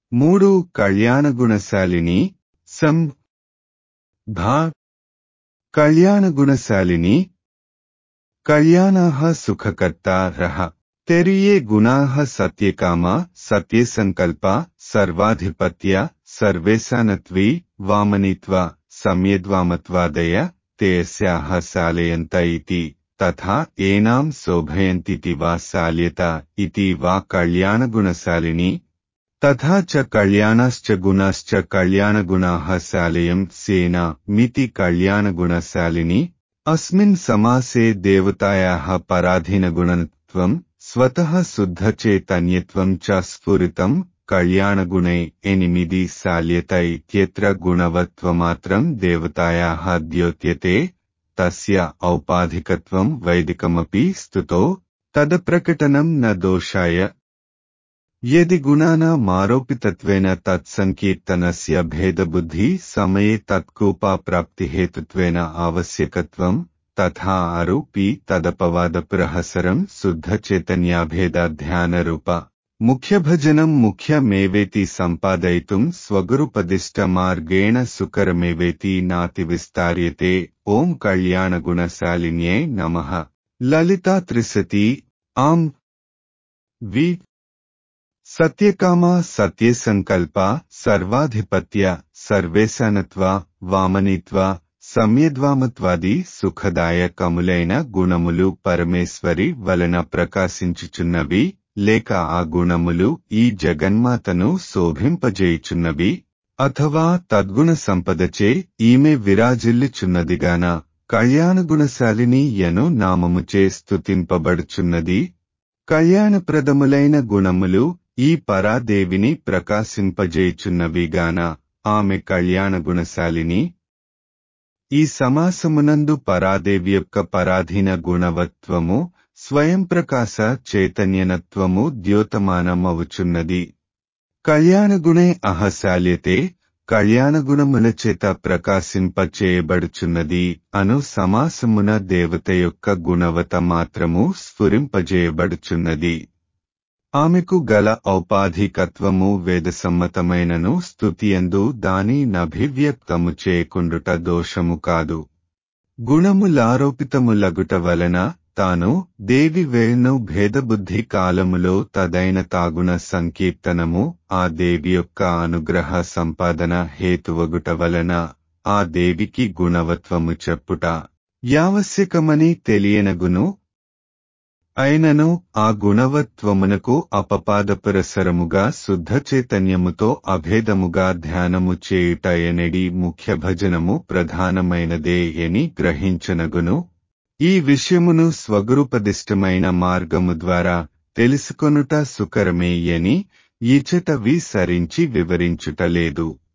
మూడు కళ్యాణగుణశాలిని సం భా కళ్యాణగుణశాలిని కళ్యాణాః సుఖకర్తారః తెరియే గుణాః సత్యకామ సత్యసంకల్ప సర్వాధిపత్య సర్వేశానత్వీ వామనిత్వ సమ్యద్వామత్వాదయ తేస్యాః శాలయంత ఇతి తథా ఏనాం శోభయంతితి వా శాల్యత ఇతి వా కళ్యాణగుణశాలిని తథా చ కళ్యాణాశ్చ గుణాశ్చ కళ్యాణగుణాః శాలయం సేన మితి కళ్యాణగుణశాలిని అస్మిన్ సమాసే దేవతాయాः పరాధీనగుణత్వం స్వతః శుద్ధచైతన్యత్వం చ స్ఫురితం కళ్యాణగుణే ఎనిమిది శాల్యత ఇత్యత్ర గుణవత్వమాత్రం దేవతాయాः ద్యోత్యతే తస్య ఔపాధికత్వం వైదికమపి స్తుతో తదప్రకటనం న దోషాయ యది గుణానామారోపితత్వేన తత్సంకీర్తనస్య భేదబుద్ధి సమయే తత్కూపా ప్రాప్తిహేతుత్వేన ఆవశ్యకత్వం తథా ఆరోపి తదపవాదప్రహసరం శుద్ధచైతన్యాభేదాధ్యానరూప ముఖ్యభజనం ముఖ్యమేవేతి సంపాదయితుం స్వగురుపదిష్టమార్గేణ సుకరమేవేతి నాతి విస్తార్యతే ఓం కళ్యాణగుణశాలిన్యే నమః లలితా త్రిశతి ఆం వి సత్యకామా సత్యసంకల్ప సర్వాధిపత్య సర్వేశానత్వ వామనిత్వ సమ్యద్వామత్వాది సుఖదాయకములైన గుణములు పరమేశ్వరి వలన ప్రకాశించుచున్నవి లేక ఆ గుణములు ఈ జగన్మాతను శోభింపజేయుచున్నవి అథవా తద్గుణ సంపదచే ఈమె విరాజిల్లుచున్నదిగాన కళ్యాణగుణశాలిని యను నామముచే స్తుతింపబడుచున్నది కళ్యాణప్రదములైన గుణములు ఈ పరాదేవిని ప్రకాశింపజేయుచున్నవిగాన ఆమె కళ్యాణగుణశాలిని ఈ సమాసమునందు పరాదేవి యొక్క పరాధీన గుణవత్వము స్వయం ప్రకాశ చైతన్యనత్వము ద్యోతమానమవుచున్నది కళ్యాణగుణే అహశాల్యతే కళ్యాణగుణముల చేత ప్రకాశింపచేయబడుచున్నది అను సమాసమున దేవత యొక్క గుణవత మాత్రము స్ఫురింపజేయబడుచున్నది ఆమెకు గల ఔపాధికత్వము వేదసమ్మతమైనను స్తుతియందు దాని నభివ్యక్తము చేయకుండుట దోషము కాదు గుణములారోపితములగుట వలన తాను దేవి వేణు భేదబుద్ధి కాలములో తదైన తాగుణ సంకీర్తనము ఆ దేవి యొక్క అనుగ్రహ సంపాదన హేతువగుట వలన ఆ దేవికి గుణవత్వము చెప్పుట యావశ్యకమని తెలియనగును అయినను ఆ గుణవత్వమునకు అపపాదపురసరముగా శుద్ధ చైతన్యముతో అభేదముగా ధ్యానము చేయుట ఎనడి ముఖ్య భజనము ప్రధానమైనదే అని గ్రహించనగును ఈ విషయమును స్వగురుపదిష్టమైన మార్గము ద్వారా తెలుసుకొనుట సుకరమేయని ఈచట విసరించి వివరించుటలేదు